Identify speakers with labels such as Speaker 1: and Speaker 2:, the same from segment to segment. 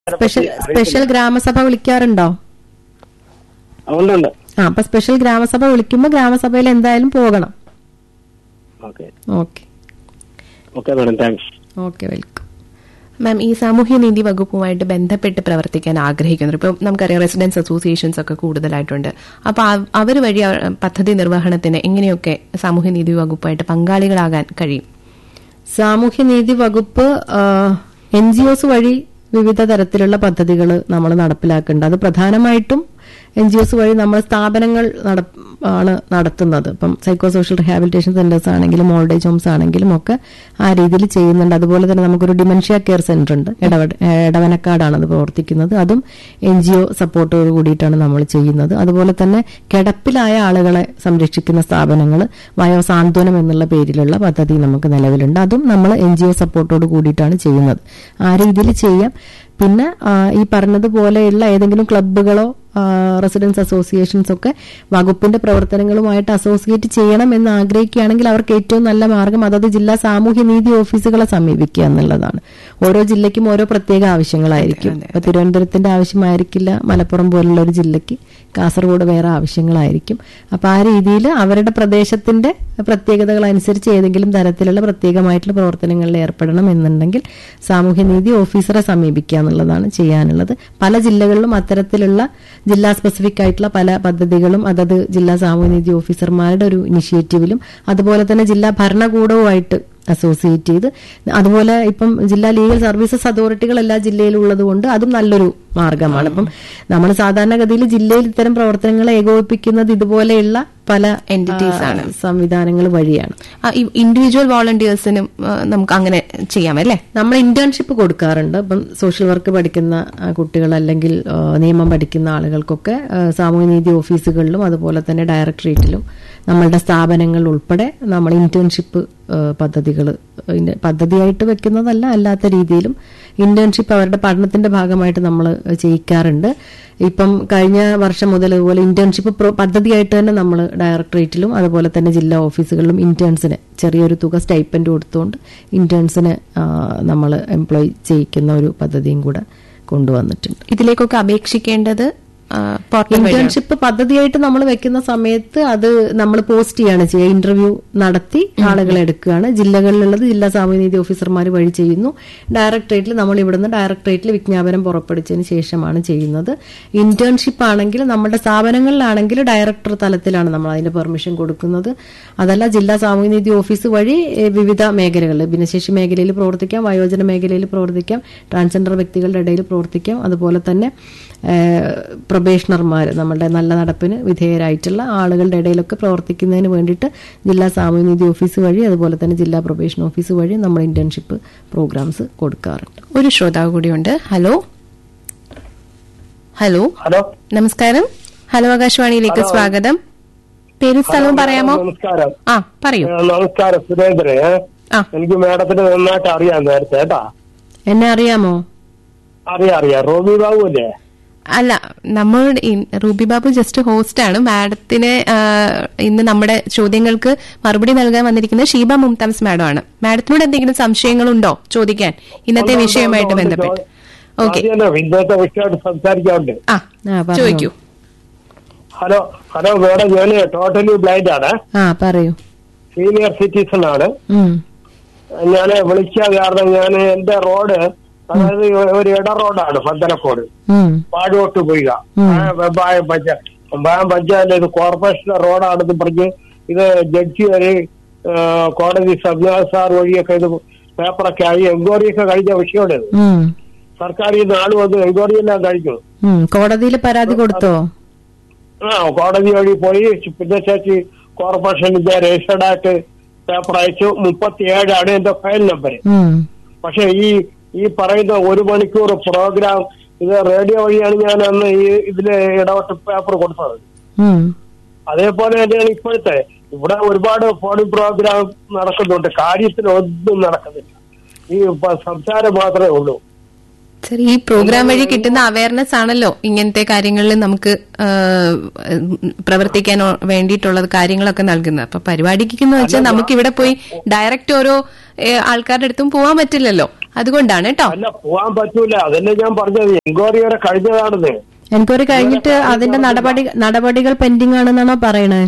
Speaker 1: Special special ഗ്രാമസഭ വിളിക്കാറുണ്ടോ
Speaker 2: ഉണ്ടുണ്ട്
Speaker 1: ആ അപ്പൊ സ്പെഷ്യൽ ഗ്രാമസഭ വിളിക്കുമ്പോൾ ഗ്രാമസഭയിൽ എന്തായാലും പോകണം
Speaker 2: okay
Speaker 1: okay
Speaker 2: okay madam thanks
Speaker 1: okay welcome
Speaker 3: ma'am ഈ സാമൂഹ്യനീതി വകുപ്പുമായിട്ട് ബന്ധപ്പെട്ട് പ്രവർത്തിക്കാൻ ആഗ്രഹിക്കുന്നു ഇപ്പം നമുക്കറിയാം റെസിഡൻസ് അസോസിയേഷൻസ് ഒക്കെ കൂടുതലായിട്ടുണ്ട് അപ്പൊ അവർ വഴി ആ പദ്ധതി നിർവഹണത്തിന് എങ്ങനെയൊക്കെ സാമൂഹ്യനീതി വകുപ്പായിട്ട് പങ്കാളികളാകാൻ കഴിയും
Speaker 1: സാമൂഹ്യനീതി വകുപ്പ് എൻ ജി ഒസ് വഴി വിവിധ തരത്തിലുള്ള പദ്ധതികൾ നമ്മൾ നടപ്പിലാക്കുന്നുണ്ട് അത് പ്രധാനമായിട്ടും എൻ ജി ഒസ് വഴി നമ്മൾ സ്ഥാപനങ്ങൾ നട- ആണ് നടത്തുന്നത് ഇപ്പം സൈക്കോ സോഷ്യൽ റിഹാബിലിറ്റേഷൻ സെന്റേഴ്സ് ആണെങ്കിലും ഓൾഡ് ഹോംസ് ആണെങ്കിലും ഒക്കെ ആ രീതിയിൽ ചെയ്യുന്നുണ്ട് അതുപോലെ തന്നെ നമുക്കൊരു ഡിമെൻഷ്യ കെയർ സെന്റർ ഉണ്ട് ഇടവ- എടവനക്കാടാണ് അത് പ്രവർത്തിക്കുന്നത് അതും എൻ ജി ഒ സപ്പോർട്ടോട് കൂടിയിട്ടാണ് നമ്മൾ ചെയ്യുന്നത് അതുപോലെ തന്നെ കിടപ്പിലായ ആളുകളെ സംരക്ഷിക്കുന്ന സ്ഥാപനങ്ങൾ വയോസാന്ത്വനം എന്നുള്ള പേരിലുള്ള പദ്ധതി നമുക്ക് നിലവിലുണ്ട് അതും നമ്മൾ എൻ ജി ഒ സപ്പോർട്ടോട് കൂടിയിട്ടാണ് ചെയ്യുന്നത് ആ രീതിയിൽ ചെയ്യാം പിന്നെ ആ, ഈ പറഞ്ഞതുപോലെയുള്ള ഏതെങ്കിലും ക്ലബ്ബുകളോ റെസിഡൻസ് അസോസിയേഷൻസ് ഒക്കെ വകുപ്പിന്റെ പ്രവർത്തനങ്ങളുമായിട്ട് അസോസിയേറ്റ് ചെയ്യണം എന്ന് ആഗ്രഹിക്കുകയാണെങ്കിൽ അവർക്ക് ഏറ്റവും നല്ല മാർഗം അതത് ജില്ലാ സാമൂഹ്യ നീതി ഓഫീസുകളെ സമീപിക്കുക എന്നുള്ളതാണ് ഓരോ ജില്ലയ്ക്കും ഓരോ പ്രത്യേക ആവശ്യങ്ങളായിരിക്കും ഇപ്പൊ തിരുവനന്തപുരത്തിന്റെ ആവശ്യമായിരിക്കില്ല മലപ്പുറം പോലുള്ള ഒരു ജില്ലയ്ക്ക് കാസർഗോഡ് വേറെ ആവശ്യങ്ങളായിരിക്കും അപ്പൊ ആ രീതിയിൽ അവരുടെ പ്രദേശത്തിന്റെ പ്രത്യേകതകൾ അനുസരിച്ച് ഏതെങ്കിലും തരത്തിലുള്ള പ്രത്യേകമായിട്ടുള്ള പ്രവർത്തനങ്ങളിൽ ഏർപ്പെടണം എന്നുണ്ടെങ്കിൽ സാമൂഹ്യനീതി ഓഫീസറെ സമീപിക്കുക എന്നുള്ളതാണ് ചെയ്യാനുള്ളത് പല ജില്ലകളിലും അത്തരത്തിലുള്ള ജില്ലാ സ്പെസിഫിക് ആയിട്ടുള്ള പല പദ്ധതികളും അതത് ജില്ലാ സാമൂഹ്യനീതി ഓഫീസർമാരുടെ ഒരു ഇനിഷ്യേറ്റീവിലും അതുപോലെ തന്നെ ജില്ലാ ഭരണകൂടവുമായിട്ട് അസോസിയേറ്റ് ചെയ്ത് അതുപോലെ ഇപ്പം ജില്ലാ ലീഗൽ സർവീസസ് അതോറിറ്റികൾ എല്ലാ ജില്ലയിലും ഉള്ളതുകൊണ്ട് അതും നല്ലൊരു മാർഗമാണ് ഇപ്പം നമ്മൾ സാധാരണഗതിയിൽ ജില്ലയിൽ ഇത്തരം പ്രവർത്തനങ്ങളെ ഏകോപിപ്പിക്കുന്നത് ഇതുപോലെയുള്ള പല
Speaker 3: Entities ആണ്.
Speaker 1: സംവിധാനങ്ങൾ വഴിയാണ്
Speaker 3: ഇൻഡിവിജ്വൽ വോളണ്ടിയേഴ്സിനും നമുക്ക് അങ്ങനെ ചെയ്യാം അല്ലേ
Speaker 1: നമ്മൾ ഇന്റേൺഷിപ്പ് കൊടുക്കാറുണ്ട് ഇപ്പം സോഷ്യൽ വർക്ക് പഠിക്കുന്ന ആ, കുട്ടികൾ അല്ലെങ്കിൽ ആ, നിയമം പഠിക്കുന്ന ആളുകൾക്കൊക്കെ ആ, സാമൂഹ്യനീതി ഓഫീസുകളിലും അതുപോലെ തന്നെ ഡയറക്ടറേറ്റിലും നമ്മളുടെ സ്ഥാപനങ്ങൾ ഉൾപ്പെടെ നമ്മൾ ഇന്റേൺഷിപ്പ് പദ്ധതികൾ പദ്ധതിയായിട്ട് വെക്കുന്നതല്ല അല്ലാത്ത രീതിയിലും ഇന്റേൺഷിപ്പ് അവരുടെ പഠനത്തിന്റെ ഭാഗമായിട്ട് നമ്മൾ ചെയ്യിക്കാറുണ്ട് ഇപ്പം കഴിഞ്ഞ വർഷം മുതൽ ഇതുപോലെ ഇന്റേൺഷിപ്പ് പ്രോ- പദ്ധതിയായിട്ട് തന്നെ നമ്മൾ ഡയറക്ടറേറ്റിലും അതുപോലെ തന്നെ ജില്ലാ ഓഫീസുകളിലും ഇന്റേൺസിന് ചെറിയൊരു തുക സ്റ്റൈപ്പൻഡ് കൊടുത്തുകൊണ്ട് ഇന്റേൺസിന് നമ്മൾ എംപ്ലോയ് ചെയ്യിക്കുന്ന ഒരു പദ്ധതിയും കൂടെ കൊണ്ടുവന്നിട്ടുണ്ട്
Speaker 3: ഇതിലേക്കൊക്കെ അപേക്ഷിക്കേണ്ടത് പോർട്ടൽ വഴിയാണ്
Speaker 1: ഇന്റേൺഷിപ്പ് പദ്ധതിയായിട്ട് നമ്മൾ വെക്കുന്ന സമയത്ത് അത് നമ്മൾ പോസ്റ്റ് ചെയ്യാണ് ചെയ്യുക ഇന്റർവ്യൂ നടത്തി ആളുകളെ എടുക്കുകയാണ് ജില്ലകളിലുള്ളത് ജില്ലാ സാമൂഹ്യനീതി ഓഫീസർമാർ വഴി ചെയ്യുന്നു ഡയറക്ടറേറ്റിൽ നമ്മൾ ഇവിടുന്ന് ഡയറക്ടറേറ്റിൽ വിജ്ഞാപനം പുറപ്പെടുവിച്ചതിന് ശേഷമാണ് ചെയ്യുന്നത് ഇന്റേൺഷിപ്പ് ആണെങ്കിൽ നമ്മുടെ സ്ഥാപനങ്ങളിലാണെങ്കിൽ ഡയറക്ടർ തലത്തിലാണ് നമ്മൾ അതിന്റെ പെർമിഷൻ കൊടുക്കുന്നത് അതല്ല ജില്ലാ സാമൂഹ്യനീതി ഓഫീസ് വഴി ഏ, വിവിധ മേഖലകളിൽ ഭിന്നശേഷി മേഖലയിൽ പ്രവർത്തിക്കാം വയോജന മേഖലയിൽ പ്രവർത്തിക്കാം ട്രാൻസ്ജെൻഡർ വ്യക്തികളുടെ ഇടയിൽ പ്രവർത്തിക്കാം അതുപോലെ തന്നെ പ്രൊബേഷണർമാർ നമ്മുടെ നല്ല നടപ്പിന് വിധേയരായിട്ടുള്ള ആളുകളുടെ ഇടയിലൊക്കെ പ്രവർത്തിക്കുന്നതിന് വേണ്ടിയിട്ട് ജില്ലാ സാമൂഹ്യനീതി ഓഫീസ് വഴി അതുപോലെ തന്നെ ജില്ലാ പ്രൊബേഷൻ ഓഫീസ് വഴി നമ്മൾ ഇന്റേൺഷിപ്പ് പ്രോഗ്രാംസ് കൊടുക്കാറുണ്ട്
Speaker 3: ഒരു ശ്രോതാവ് കൂടിയുണ്ട് ഹലോ ഹലോ
Speaker 2: ഹലോ
Speaker 3: നമസ്കാരം ഹലോ ആകാശവാണിയിലേക്ക് സ്വാഗതം പേരും സ്ഥലവും പറയാമോ
Speaker 2: നമസ്കാരം
Speaker 3: ആ പറയൂ
Speaker 2: ഏ, നമസ്കാരം സുരേന്ദ്രൻ ഏ?
Speaker 3: ആ
Speaker 2: എനിക്ക് മാഡത്തിന് നന്നായിട്ട് അറിയാം നേരത്തെ കേട്ടാ
Speaker 1: എന്നെ അറിയാമോ
Speaker 2: അറിയാം അറിയാം റോബി ബാബു അല്ലേ
Speaker 3: അല്ല നമ്മൾ ഇൻ- റൂബി ബാബു ജസ്റ്റ് ഹോസ്റ്റ് ആണ് മാഡത്തിന് ആ, ഇന്ന് നമ്മുടെ ചോദ്യങ്ങൾക്ക് മറുപടി നൽകാൻ വന്നിരിക്കുന്നത് ഷീബ മുംതാസ് മാഡം ആണ് മാഡത്തിനോട് എന്തെങ്കിലും സംശയങ്ങളുണ്ടോ ചോദിക്കാൻ ഇന്നത്തെ
Speaker 2: ഉണ്ട്,
Speaker 3: വിഷയവുമായിട്ട്
Speaker 2: ഉണ്ട്, ഉണ്ട്.
Speaker 3: ബന്ധപ്പെട്ട് ഓക്കെ
Speaker 2: ആദ്യം തന്നെ ഇന്നത്തെ വിഷയമായിട്ട് സംസാരിക്കാറുണ്ട്
Speaker 3: ആ
Speaker 1: ആ, പറഞ്ഞോ.
Speaker 3: ചോദിക്കൂ
Speaker 2: ഹലോ ഹലോ മേഡം ഞാൻ ടോട്ടലി ബ്ലൈൻഡ് ആണ്
Speaker 1: ആ പറയൂ
Speaker 2: സീനിയർ സിറ്റിസൺ ആണ്
Speaker 1: ഉം.
Speaker 2: ഞാൻ വിളിച്ച കാരണം ഞാൻ എന്റെ റോഡ് അതായത് ഒരു ഇട റോഡാണ് പന്തലക്കോട്
Speaker 1: ഉം.
Speaker 2: പാടോട്ട് പോയി വെമ്പായം പഞ്ചായത്ത് വെമ്പായം പഞ്ചായത്ത് ഇത് കോർപ്പറേഷൻ റോഡാണെന്ന് പറഞ്ഞ് ഇത് ജഡ്ജി വരെ ആ, കോടതി സംവിധാന സാർ വഴിയൊക്കെ ഇത് പേപ്പറൊക്കെ ആയി എൻക്വയറി ഒക്കെ കഴിഞ്ഞ വിഷയമാണ് ഇത്
Speaker 1: ഉം.
Speaker 2: സർക്കാർ ഈ നാട് വന്ന് എൻക്വയറി എല്ലാം കഴിഞ്ഞു
Speaker 1: ഉം. കോടതിയിൽ പരാതി കൊടുത്തോ
Speaker 2: ആ കോടതി വഴി പോയി പിന്നെ ചേച്ചി കോർപ്പറേഷനിന്റെ രജിസ്റ്റേർഡ് ആയിട്ട് പേപ്പർ അയച്ചു മുപ്പത്തിയേഴാണ് എന്റെ ഫയൽ നമ്പർ
Speaker 1: ഉം.
Speaker 2: പക്ഷെ ഈ ഈ പറയുന്ന ഒരു മണിക്കൂർ പ്രോഗ്രാം ഇത് റേഡിയോ വഴിയാണ് ഞാൻ അന്ന് ഈ ഇതില് ഇടപെട്ട് പേപ്പർ കൊടുത്തത്
Speaker 1: ഉം.
Speaker 2: അതേപോലെ തന്നെയാണ് ഇപ്പോഴത്തെ ഇവിടെ ഒരുപാട് ഫോണിംഗ് പ്രോഗ്രാം നടക്കുന്നുണ്ട് കാര്യത്തിൽ ഒന്നും നടക്കുന്നില്ല ഈ പ- സംസാരം മാത്രമേ ഉള്ളൂ
Speaker 3: സർ ഈ പ്രോഗ്രാം വഴി കിട്ടുന്ന അവയർനെസ് ആണല്ലോ ഇങ്ങനത്തെ കാര്യങ്ങളിൽ നമുക്ക് ആ, പ്രവർത്തിക്കാൻ ഒ- വേണ്ടിയിട്ടുള്ള കാര്യങ്ങളൊക്കെ നൽകുന്നത് അപ്പൊ പരിപാടിക്കെന്ന് വെച്ചാൽ നമുക്ക് ഇവിടെ പോയി ഡയറക്റ്റ് ഓരോ ഏ, ആൾക്കാരുടെ അടുത്തും പോവാൻ പറ്റില്ലല്ലോ അതുകൊണ്ടാണ് കേട്ടോ
Speaker 2: അല്ല പോവാൻ പറ്റൂല അതല്ലേ ഞാൻ പറഞ്ഞത് എൻക്വയറി വരെ കഴിഞ്ഞതാണെന്ന്
Speaker 1: എൻക്വയറി കഴിഞ്ഞിട്ട് അതിന്റെ നടപടി നടപടികൾ പെൻഡിംഗ് ആണെന്നാണോ പറയണേ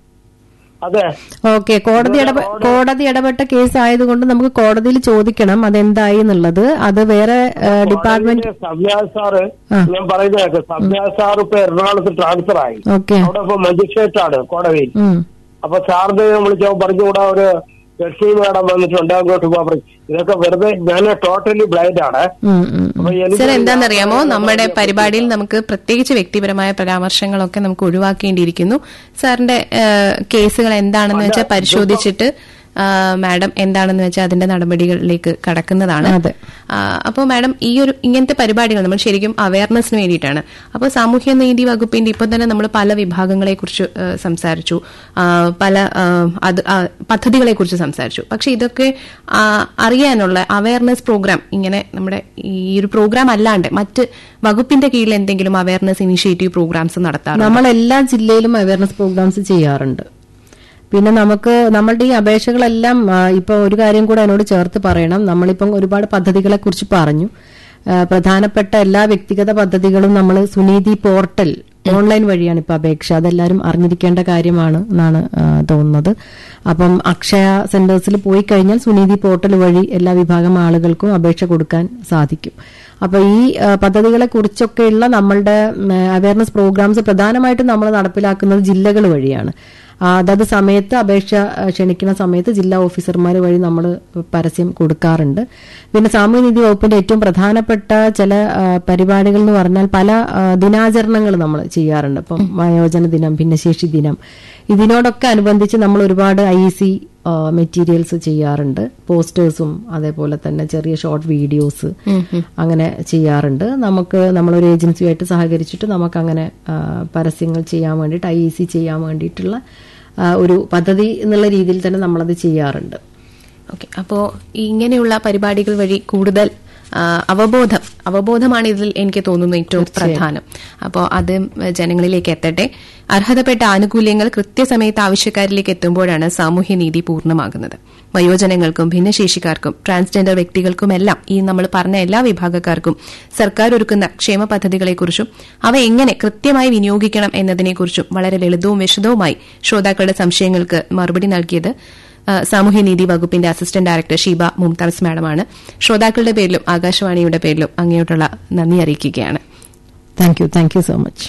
Speaker 2: അതെ
Speaker 1: ഓക്കെ കോടതി ഇടപെ കോടതി ഇടപെട്ട കേസ് ആയതുകൊണ്ട് നമുക്ക് കോടതിയിൽ ചോദിക്കണം അതെന്തായി എന്നുള്ളത് അത് വേറെ ഡിപ്പാർട്ട്മെന്റ്
Speaker 2: സംയാസ് സാറ്
Speaker 1: ആ.
Speaker 2: ഞാൻ പറയുന്നത് സംയാസ് സാർ ഇപ്പൊ എറണാകുളത്ത് ട്രാൻസ്ഫർ ആയി
Speaker 1: ഓക്കെ
Speaker 2: അവിടെ ഇപ്പൊ മജിസ്ട്രേറ്റ് ആണ് കോടതിയിൽ
Speaker 1: ഉം
Speaker 2: അപ്പൊ സാറിന് വിളിച്ചോ പറഞ്ഞുകൂടാ ഒരു ലക്ഷ്മി മാഡം വന്നിട്ടുണ്ട് അങ്ങോട്ട് പോകാൻ പറഞ്ഞു ഇതൊക്കെ വെറുതെ ഞാൻ ടോട്ടലി ബ്ലൈൻഡ് ആണ്
Speaker 1: ഉം ഉം
Speaker 2: അപ്പൊ എനിക്ക്
Speaker 3: സർ എന്താണെന്നറിയാമോ നമ്മുടെ പരിപാടിയിൽ നമുക്ക് പ്രത്യേകിച്ച് വ്യക്തിപരമായ പരാമർശങ്ങളൊക്കെ നമുക്ക് ഒഴിവാക്കേണ്ടിയിരിക്കുന്നു സാറിന്റെ ആ, കേസുകൾ എന്താണെന്ന് വെച്ചാൽ പരിശോധിച്ചിട്ട് ആ, മാഡം എന്താണെന്ന് വെച്ചാൽ അതിന്റെ നടപടികളിലേക്ക് കടക്കുന്നതാണ്
Speaker 1: അതെ.
Speaker 3: അപ്പോൾ മാഡം ഈ ഒരു ഇങ്ങനത്തെ പരിപാടികൾ നമ്മൾ ശരിക്കും അവയർനെസ്സിന് വേണ്ടിയിട്ടാണ് അപ്പോൾ സാമൂഹ്യ നീതി വകുപ്പിന്റെ ഇപ്പോൾ തന്നെ നമ്മൾ പല വിഭാഗങ്ങളെ കുറിച്ച് സംസാരിച്ചു ആ, പല ആ, അത് ആ, പദ്ധതികളെ കുറിച്ച് സംസാരിച്ചു പക്ഷെ ഇതൊക്കെ ആ, അറിയാനുള്ള അവയർനെസ് പ്രോഗ്രാം ഇങ്ങനെ നമ്മുടെ ഈ ഒരു പ്രോഗ്രാം അല്ലാണ്ട് മറ്റ് വകുപ്പിന്റെ കീഴിൽ എന്തെങ്കിലും അവയർനെസ് ഇനിഷ്യേറ്റീവ് പ്രോഗ്രാംസ് നടത്താറുണ്ട്
Speaker 1: നമ്മൾ എല്ലാ ജില്ലയിലും അവയർനെസ് പ്രോഗ്രാംസ് ചെയ്യാറുണ്ട് പിന്നെ നമുക്ക് നമ്മളുടെ ഈ അപേക്ഷകളെല്ലാം ആ, ഇപ്പൊ ഒരു കാര്യം കൂടെ എന്നോട് ചേർത്ത് പറയണം നമ്മളിപ്പം ഒരുപാട് പദ്ധതികളെ കുറിച്ച് പറഞ്ഞു ആ, പ്രധാനപ്പെട്ട എല്ലാ വ്യക്തിഗത പദ്ധതികളും നമ്മൾ സുനീതി പോർട്ടൽ ഓൺലൈൻ വഴിയാണ് ഇപ്പൊ അപേക്ഷ അതെല്ലാവരും അറിഞ്ഞിരിക്കേണ്ട കാര്യമാണ് എന്നാണ് ആ, തോന്നുന്നത് അപ്പം അക്ഷയ സെന്റേഴ്സിൽ പോയി കഴിഞ്ഞാൽ സുനീതി പോർട്ടൽ വഴി എല്ലാ വിഭാഗം ആളുകൾക്കും അപേക്ഷ കൊടുക്കാൻ സാധിക്കും അപ്പൊ ഈ ആ, പദ്ധതികളെ കുറിച്ചൊക്കെയുള്ള നമ്മളുടെ അവയർനെസ് പ്രോഗ്രാംസ് പ്രധാനമായിട്ടും നമ്മൾ നടപ്പിലാക്കുന്നത് ജില്ലകൾ വഴിയാണ് ആ, അതത് സമയത്ത് അപേക്ഷ ആ, ക്ഷണിക്കുന്ന സമയത്ത് ജില്ലാ ഓഫീസർമാർ വഴി നമ്മൾ പരസ്യം കൊടുക്കാറുണ്ട് പിന്നെ സാമൂഹ്യനീതി വകുപ്പിന്റെ ഏറ്റവും പ്രധാനപ്പെട്ട ചില ആ, പരിപാടികൾ എന്ന് പറഞ്ഞാൽ പല ദിനാചരണങ്ങൾ നമ്മൾ ചെയ്യാറുണ്ട് ഇപ്പം വയോജന ദിനം ഭിന്നശേഷി ദിനം ഇതിനോടൊക്കെ അനുബന്ധിച്ച് നമ്മൾ ഒരുപാട് ഐ സി മെറ്റീരിയൽസ് ചെയ്യാറുണ്ട് പോസ്റ്റേഴ്സും അതേപോലെ തന്നെ ചെറിയ ഷോർട്ട് വീഡിയോസ് അങ്ങനെ ചെയ്യാറുണ്ട് നമുക്ക് നമ്മളൊരു ഏജൻസിയുമായിട്ട് സഹകരിച്ചിട്ട് നമുക്ക് അങ്ങനെ ആ, പരസ്യങ്ങൾ ചെയ്യാൻ വേണ്ടിയിട്ട് ഐ സി ചെയ്യാൻ വേണ്ടിയിട്ടുള്ള ആ, ഒരു പദ്ധതി എന്നുള്ള രീതിയിൽ തന്നെ നമ്മളത് ചെയ്യാറുണ്ട്
Speaker 3: ഓക്കെ അപ്പോ ഇങ്ങനെയുള്ള പരിപാടികൾ വഴി കൂടുതൽ ആ, അവബോധം അവബോധമാണ് ഇതിൽ എനിക്ക് തോന്നുന്നു ഏറ്റവും പ്രധാനം അപ്പോൾ അത് ജനങ്ങളിലേക്ക് എത്തട്ടെ അർഹതപ്പെട്ട ആനുകൂല്യങ്ങൾ കൃത്യസമയത്ത് ആവശ്യക്കാരിലേക്ക് എത്തുമ്പോഴാണ് സാമൂഹ്യനീതി പൂർണ്ണമാകുന്നത് വയോജനങ്ങൾക്കും ഭിന്നശേഷിക്കാർക്കും ട്രാൻസ്ജെൻഡർ വ്യക്തികൾക്കുമെല്ലാം ഈ നമ്മൾ പറഞ്ഞ എല്ലാ വിഭാഗക്കാർക്കും സർക്കാർ ഒരുക്കുന്ന ക്ഷേമ പദ്ധതികളെക്കുറിച്ചും അവ എങ്ങനെ കൃത്യമായി വിനിയോഗിക്കണം എന്നതിനെക്കുറിച്ചും വളരെ ലളിതവും വിശദവുമായി ശ്രോതാക്കളുടെ സംശയങ്ങൾക്ക് മറുപടി നൽകിയത് ആ, സാമൂഹ്യനീതി വകുപ്പിന്റെ അസിസ്റ്റന്റ് ഡയറക്ടർ ഷീബ മുംതാസ് മാഡമാണ് ശ്രോതാക്കളുടെ പേരിലും ആകാശവാണിയുടെ പേരിലും അങ്ങോട്ടുള്ള നന്ദി അറിയിക്കുകയാണ്
Speaker 1: thank you thank you so much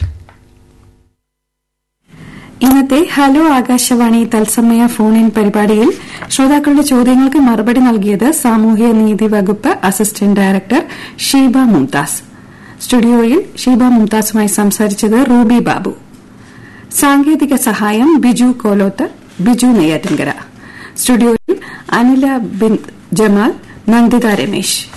Speaker 4: ഇന്നത്തെ ഹലോ ആകാശവാണി തത്സമയ ഫോൺ ഇൻ പരിപാടിയിൽ ശ്രോതാക്കളുടെ ചോദ്യങ്ങൾക്ക് മറുപടി നൽകിയത് സാമൂഹ്യ നീതി വകുപ്പ് അസിസ്റ്റന്റ് ഡയറക്ടർ ഷീബ മുംതാസ് സ്റ്റുഡിയോയിൽ ഷീബ മുംതാസുമായി സംസാരിച്ചത് റൂബി ബാബു സാങ്കേതിക സഹായം ബിജു കോലോത്ത് ബിജു നെയ്യാറ്റിൻകര സ്റ്റുഡിയോയിൽ അനില ബിൻ ജമാൽ നന്ദിത രമേശ്